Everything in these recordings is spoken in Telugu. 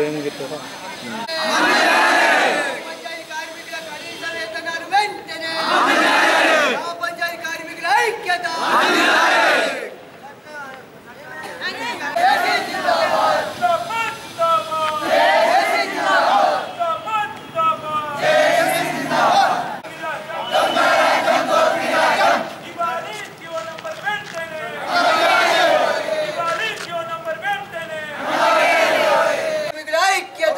ఫ్రేమ్ గిట్టారా పంచాయతీ కార్మికుల కనీస వేతనాలు వెంటనే గ్రామ పంచాయతీ కార్మికుల ఐక్యత కార్మికుల ఐక్యత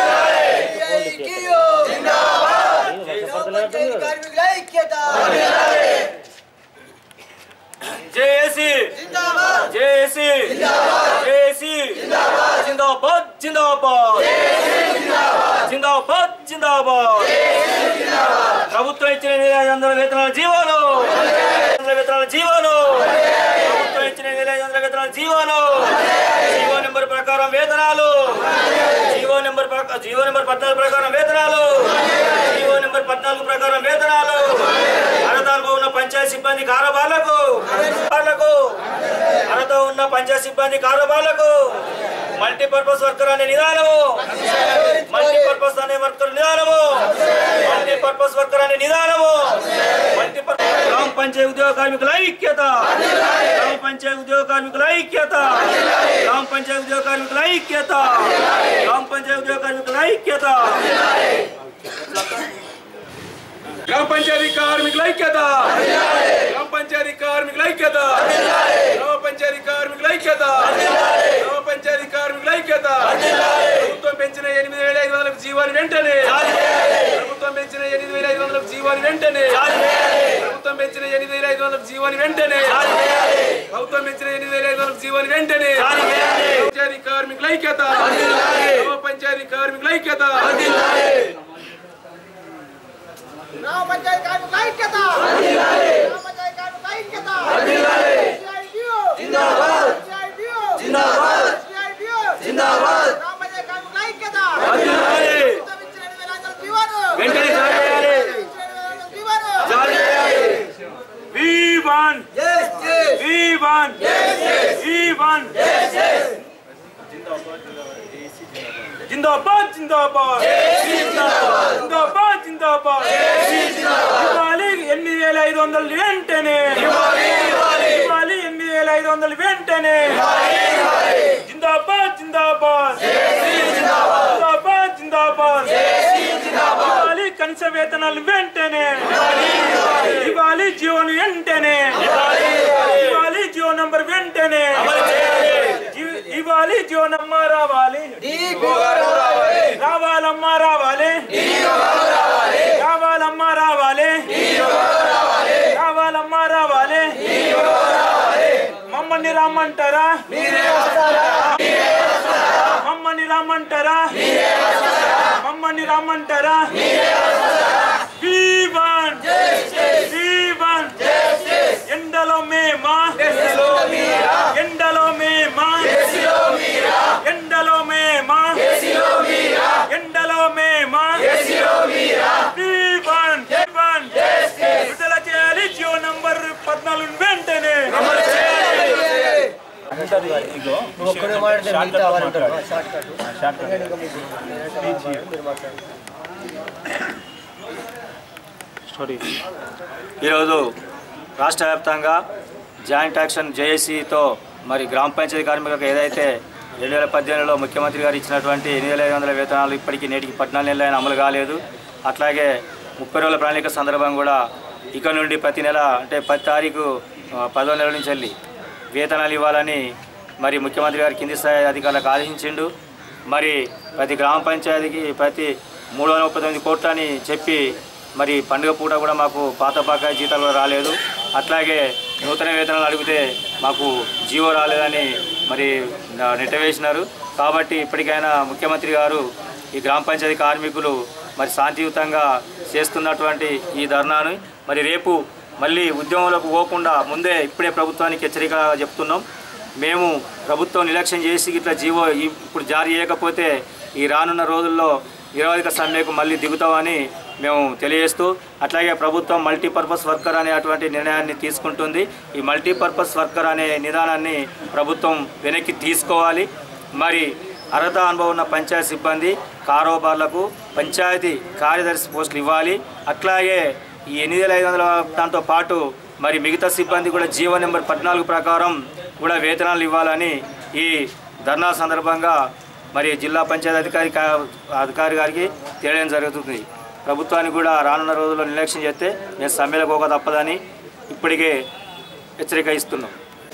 గ్రామ పంచాయతీ కార్మికుల ఐక్యత జేఏసీ జిందాబాద్ జేఏసీ జేఏసీ జిందాబాద్ జిందాబాద్ జిందాబాద్ జిందాబాద్ ప్రభుత్వం ఇచ్చిన ఎనిమిది వందల వేతనాల జీవోను వందల వేతనాల జీవోను ప్రభుత్వం ఇచ్చిన ఎనిమిది వందల వేతనాల జీవోను జీవో నెంబర్ ప్రకారం వేతనాలు జీవో నెంబర్ ప్రక- జీవో నెంబర్ పద్నాలుగు ప్రకారం వేతనాలు జీవో నెంబర్ పద్నాలుగు ప్రకారం వేతనాలు అర్హతలో ఉన్న పంచాయతీ సిబ్బంది కారోబార్లకు వాళ్లకు అర్హత ఉన్న పంచాయతీ సిబ్బంది కారోబార్లకు మల్టీపర్పస్ వర్కర్ అనే నిదానము మల్టీపర్పస్ అనే వర్కర్ నిదానము మల్టీపర్పస్ వర్కర్ అనే నిదానము మల్టీపర్పస్ గ్రామ పంచాయతీ ఉద్యోగ కార్మికుల ఐక్యత గ్రామ పంచాయతీ ఉద్యోగ కార్మికుల ఐక్యత గ్రామ పంచాయతీ ఉద్యోగ కార్మికుల ఐక్యత గ్రామ పంచాయతీ ఉద్యోగ కార్మికుల ఐక్యత గ్రామ పంచాయతీ కార్మికుల ఐక్యత గ్రామ పంచాయతీ కార్మికుల ఐక్యత గ్రామ పంచాయతీ కార్మికుల ఐక్యత గ్రామ పంచాయతీ కార్మికుల ఐక్యత ప్రభుత్వం పెంచిన ఎనిమిది వేల ఐదు వందలకు జీవాన్ని వెంటనే ప్రభుత్వం పెంచిన ఎనిమిది వేల ఐదు వందలకు జీవాన్ని వెంటనే ప్రభుత్వం పెంచిన ఎనిమిది వేల ఐదు వందలకు జీవాన్ని వెంటనే ప్రభుత్వం పెంచిన ఎనిమిది వేల ఐదు వందలకు జీవాన్ని వెంటనే పంచాయతీ కార్మికుల ఐక్యత గ్రామ పంచాయతీ కార్మికుల ఐక్యత గ్రామ పంచాయతీ కార్మికుల ఐక్యత గ్రామ పంచాయతీ కార్మికుల ఐక్యత CITU జిందాబాద్ CITU జిందాబాద్ CITU జిందాబాద్ గ్రామ పంచాయతీ కార్మికుల ఐక్యత వర్ధిల్లాలి. ప్రభుత్వం ఇచ్చిన ఎనిమిది వేల ఐదు వందల జీవోను వెంటనే జారీ చేయాలి. ఇచ్చిన ఎనిమిది వేల ఐదు వందల జీవోను జారీ చేయాలి. We want. We want. We want. జిందాబాద్ జిందాబాద్ జిందాబాద్ జిందాబాద్ ఇవ్వాలి ఎనిమిది వేల ఐదు వందలు వెంటనే ఇవ్వాలి ఎనిమిది వేల ఐదు వందలు వెంటనే జిందాబాద్ జిందాబాద్ జిందాబాద్ జిందాబాద్ ఇవ్వాలి కనీస వేతనాలు వెంటనే ఇవ్వాలి జీవోను వెంటనే ఇవ్వాలి జియో నంబర్ వెంటనే జీ- ఇవ్వాలి జియో నంబర్ రావాలి రావాలమ్మా రావాలి రావాలమ్మా రావాలి రావాలమ్మా రావాలి మమ్మల్ని రమ్మంటారా మమ్మల్ని రమ్మంటారా మమ్మల్ని రమ్మంటారా V1 V1 ఎండలో మేమా ఎండలో మేమా ఎండలో మేమా ఎండలో మేమా V1 V1 విడుదల చేయాలి జియో నంబర్ పద్నాలుగు వెంటనే ఈరోజు రాష్ట్ర వ్యాప్తంగా జాయింట్ యాక్షన్ జేఏసీతో మరి గ్రామ పంచాయతీ కార్మికులకు ఏదైతే రెండు వేల పద్దెనిమిదిలో ముఖ్యమంత్రి గారు ఇచ్చినటువంటి ఎనిమిది వేల ఐదు వందల వేతనాలు ఇప్పటికీ నేటికి పద్నాలుగు నెలలు అయినా అమలు కాలేదు అట్లాగే ముప్పై రోజుల ప్రణాళిక సందర్భం కూడా ఇక నుండి ప్రతి నెల అంటే పది తారీఖు ఆ, పదో నెల నుంచి వెళ్ళి వేతనాలు ఇవ్వాలని మరి ముఖ్యమంత్రి గారు కింది స్థాయి అధికారులకు ఆదేశించిండు మరి ప్రతి గ్రామ పంచాయతీకి ప్రతి మూడు వందల ముప్పై తొమ్మిది కోట్లని చెప్పి మరి పండుగ పూట కూడా మాకు పాత పాక జీతాలు రాలేదు అట్లాగే నూతన వేతనాలు అడిగితే మాకు జీవో రాలేదని మరి నా- నెట్టవేసినారు కాబట్టి ఇప్పటికైనా ముఖ్యమంత్రి గారు ఈ గ్రామ పంచాయతీ కార్మికులు మరి శాంతియుతంగా చేస్తున్నటువంటి ఈ ధర్నాను మరి రేపు మళ్ళీ ఉద్యమంలోకి పోకుండా ముందే ఇప్పుడే ప్రభుత్వానికి హెచ్చరిక చెప్తున్నాం మేము ప్రభుత్వం నిర్లక్ష్యం చేసి ఇట్లా జీవో ఈ- ఇప్పుడు జారీ చేయకపోతే ఈ రానున్న రోజుల్లో నిరవధిక సమ్మెకు మళ్ళీ దిగుతామని మేము తెలియజేస్తూ అట్లాగే ప్రభుత్వం మల్టీపర్పస్ వర్కర్ అనేటువంటి నిర్ణయాన్ని తీసుకుంటుంది ఈ మల్టీపర్పస్ వర్కర్ అనే నిదానాన్ని ప్రభుత్వం వెనక్కి తీసుకోవాలి మరి అర్హత అనుభవం ఉన్న పంచాయతీ సిబ్బంది కారోబార్లకు పంచాయతీ కార్యదర్శి పోస్టులు ఇవ్వాలి అట్లాగే ఈ ఎనిమిది వేల ఐదు వందల దాంతో పాటు మరి మిగతా సిబ్బంది కూడా జీవో నెంబర్ పద్నాలుగు ప్రకారం కూడా వేతనాలు ఇవ్వాలని ఈ ధర్నా సందర్భంగా మరి జిల్లా పంచాయతీ అధికారి కా- అధికారి గారికి తెలియడం జరుగుతుంది ప్రభుత్వానికి కూడా రానున్న రోజుల్లో నిర్లక్ష్యం చేస్తే మేము సమ్మెలకు ఒక తప్పదని ఇప్పటికే హెచ్చరిక ఇస్తున్నాం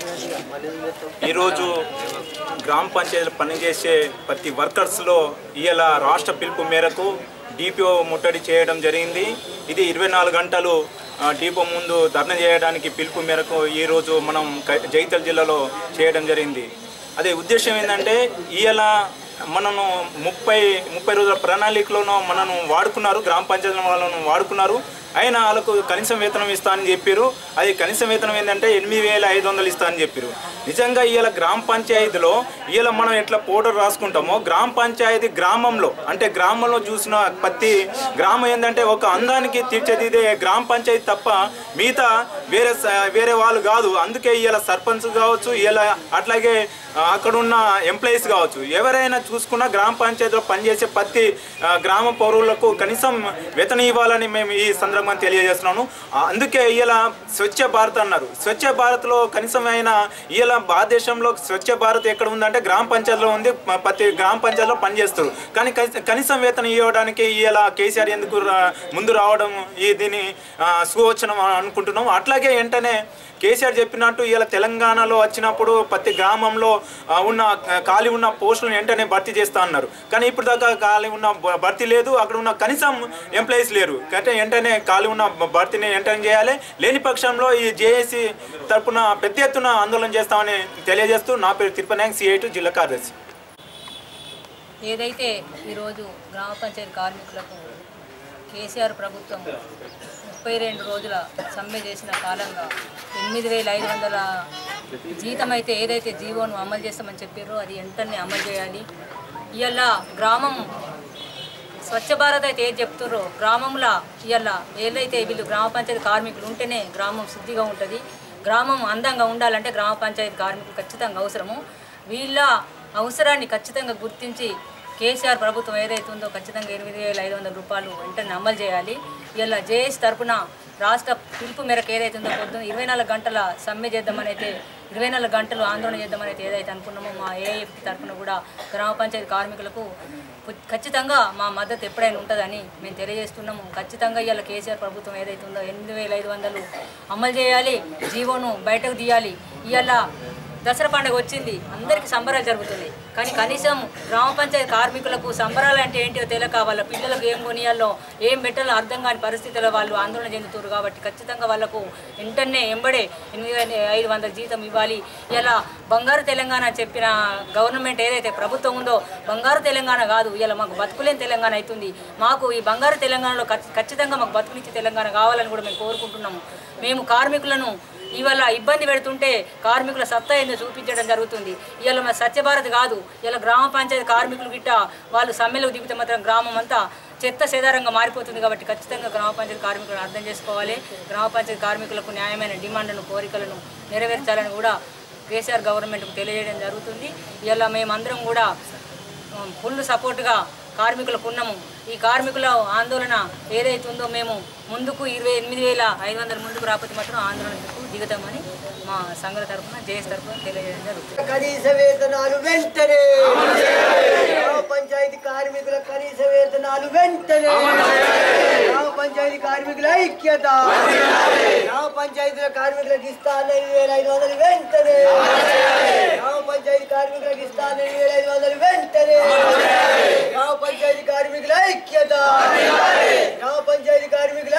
ఈరోజు గ్రామ పంచాయతీలు పనిచేసే ప్రతి వర్కర్స్లో ఇవాళ రాష్ట్ర పిలుపు మేరకు డిపిఓ ముట్టడి చేయడం జరిగింది ఇది ఇరవై నాలుగు గంటలు ఆ, డిపో ముందు ధర్నా చేయడానికి పిలుపు మేరకు ఈరోజు మనం క- జగిత్యాల జిల్లాలో చేయడం జరిగింది అదే ఉద్దేశం ఏంటంటే ఇవాళ మనను ముప్పై ముప్పై రోజుల ప్రణాళికలోనూ మనను వాడుకున్నారు గ్రామ పంచాయతీల వాళ్ళను వాడుకున్నారు అయినా వాళ్ళకు కనీసం వేతనం ఇస్తా అని చెప్పారు అది కనీస వేతనం ఏంటంటే ఎనిమిది వేల ఐదు వందలు ఇస్తా అని చెప్పారు నిజంగా ఇవాళ గ్రామ పంచాయతీలో ఇవాళ మనం ఎట్లా పౌడర్ రాసుకుంటామో గ్రామ పంచాయతీ గ్రామంలో అంటే గ్రామంలో చూసిన ప్రతి గ్రామం ఏంటంటే ఒక అందానికి తీర్చిదిద్దే గ్రామ పంచాయతీ తప్ప మిగతా వేరే స- వేరే వాళ్ళు కాదు అందుకే ఇవాళ సర్పంచ్ కావచ్చు ఇలా అట్లాగే ఆ, అక్కడ ఉన్న ఎంప్లాయీస్ కావచ్చు ఎవరైనా చూసుకున్నా గ్రామ పంచాయతీలో పనిచేసే ప్రతి ఆ, గ్రామ పౌరులకు కనీసం వేతనం ఇవ్వాలని మేము ఈ సందర్భంగా తెలియజేస్తున్నాను ఆ, అందుకే ఇలా స్వచ్ఛ భారత్ అన్నారు స్వచ్ఛ భారత్లో కనీసం అయినా ఇలా భారతదేశంలో స్వచ్ఛ భారత్ ఎక్కడ ఉందంటే గ్రామ పంచాయతీలో ఉంది మ- ప్రతి గ్రామ పంచాయతీలో పనిచేస్తారు కానీ కనీస- కనీసం వేతనం ఇవ్వడానికి ఇలా కేసీఆర్ ఎందుకు రా- ముందు రావడం ఈ దీని ఆ, సువచనం అనుకుంటున్నాం అట్లాగే వెంటనే కేసీఆర్ చెప్పినట్టు ఇలా తెలంగాణలో వచ్చినప్పుడు ప్రతి గ్రామంలో ఆ, ఉన్న ఆ, ఖాళీ ఉన్న పోస్టులను వెంటనే భర్తీ చేస్తా అన్నారు కానీ ఇప్పుడు దాకా ఖాళీ ఉన్న భ- భర్తీ లేదు అక్కడ ఉన్న కనీసం ఎంప్లాయీస్ లేరు అంటే వెంటనే ఖాళీ ఉన్న భ- భర్తీని వెంటనే చేయాలి లేని పక్షంలో ఈ జేఏసీ తరపున పెద్ద ఎత్తున ఆందోళన చేస్తామని తెలియజేస్తూ నా పేరు తిరుపతి సిఐటు జిల్లా కార్యదర్శి ఏదైతే ఈరోజు గ్రామ పంచాయతీ కార్మికులకు కేసీఆర్ ప్రభుత్వం ముప్పై రెండు రోజుల సమ్మె చేసిన కాలంగా ఎనిమిది వేల ఐదు వందల జీతం అయితే ఏదైతే జీవోను అమలు చేస్తామని చెప్పారో అది వెంటనే అమలు చేయాలి ఇవాళ గ్రామం స్వచ్ఛ భారత్ అయితే ఏది చెప్తారో గ్రామంలో ఇవాళ ఏదైతే వీళ్ళు గ్రామ పంచాయతీ కార్మికులు ఉంటేనే గ్రామం శుద్ధిగా ఉంటుంది గ్రామం అందంగా ఉండాలంటే గ్రామ పంచాయతీ కార్మికులు ఖచ్చితంగా అవసరము వీళ్ళ అవసరాన్ని ఖచ్చితంగా గుర్తించి కేసీఆర్ ప్రభుత్వం ఏదైతే ఉందో ఖచ్చితంగా ఎనిమిది వేల ఐదు వందల రూపాయలు వెంటనే అమలు చేయాలి ఇలా జేఎస్ తరపున రాష్ట్ర పిలుపు మేరకు ఏదైతే ఉందో పొద్దున్న ఇరవై నాలుగు గంటల సమ్మె చేద్దామని అయితే ఇరవై నాలుగు గంటలు ఆందోళన చేద్దామని అయితే ఏదైతే అనుకున్నామో మా ఏఎఫ్ తరపున కూడా గ్రామ పంచాయతీ కార్మికులకు కు- ఖచ్చితంగా మా మద్దతు ఎప్పుడైనా ఉంటుందని మేము తెలియజేస్తున్నాము ఖచ్చితంగా ఇవాళ కేసీఆర్ ప్రభుత్వం ఏదైతే ఉందో ఎనిమిది వేల ఐదు వందలు అమలు చేయాలి జీవోను బయటకు తీయాలి ఇవాళ దసరా పండుగ వచ్చింది అందరికీ సంబరాలు జరుగుతుంది కానీ కనీసం గ్రామ పంచాయతీ కార్మికులకు సంబరాలు అంటే ఏంటో తెలియక వాళ్ళ పిల్లలకు ఏం కొనియాలో ఏం పెట్టాలో అర్థం కాని పరిస్థితుల్లో వాళ్ళు ఆందోళన చెందుతారు కాబట్టి ఖచ్చితంగా వాళ్ళకు వెంటనే ఎంబడే ఎనిమిది వేల ఐదు వందల జీతం ఇవ్వాలి ఇలా బంగారు తెలంగాణ చెప్పిన గవర్నమెంట్ ఏదైతే ప్రభుత్వం ఉందో బంగారు తెలంగాణ కాదు ఇలా మాకు బతుకులేని తెలంగాణ అవుతుంది మాకు ఈ బంగారు తెలంగాణలో ఖచ్చి- ఖచ్చితంగా మాకు బతుకునిచ్చే తెలంగాణ కావాలని కూడా మేము కోరుకుంటున్నాము మేము కార్మికులను ఇవాళ ఇబ్బంది పెడుతుంటే కార్మికుల సత్తా ఏందో చూపించడం జరుగుతుంది ఇవాళ మన సత్యభారత్ కాదు ఇలా గ్రామ పంచాయతీ కార్మికులు గిట్ట వాళ్ళు సమ్మెలకు దిగితే మాత్రం గ్రామం అంతా చెత్త సేదారంగా మారిపోతుంది కాబట్టి ఖచ్చితంగా గ్రామ పంచాయతీ కార్మికులను అర్థం చేసుకోవాలి గ్రామ పంచాయతీ కార్మికులకు న్యాయమైన డిమాండ్లను కోరికలను నెరవేర్చాలని కూడా కేసీఆర్ గవర్నమెంట్కు తెలియజేయడం జరుగుతుంది ఇలా మేమందరం కూడా ఫుల్ సపోర్ట్గా కార్మికులకు ఉన్నాము ఈ కార్మికుల ఆందోళన ఏదైతే ఉందో మేము ముందుకు ఇరవై ఎనిమిది వేల ఐదు వందల ముందుకు రాకపోతే మాత్రం ఆందోళనకు దిగుతామని మా సంఘ తరఫున జేఎస్ తరఫున తెలియజేయడం జరుగుతుంది కనీస వేతనాలు వెంటనే గ్రామ పంచాయతీ కార్మికుల కనీస వేతనాలు వెంటనే గ్రామ పంచాయతీ కార్మికుల ఐక్యత గ్రామ పంచాయతీల కార్మికులకు ఇస్తాను ఎనిమిది వేల ఐదు వందలు వెంటనే గ్రామ పంచాయతీ కార్మికులకు ఇస్తాను ఎనిమిది వేల ఐదు వందలు వెంటనే గ్రామ పంచాయతీ కార్మికుల ఐక్యత గ్రామ పంచాయతీ కార్మికుల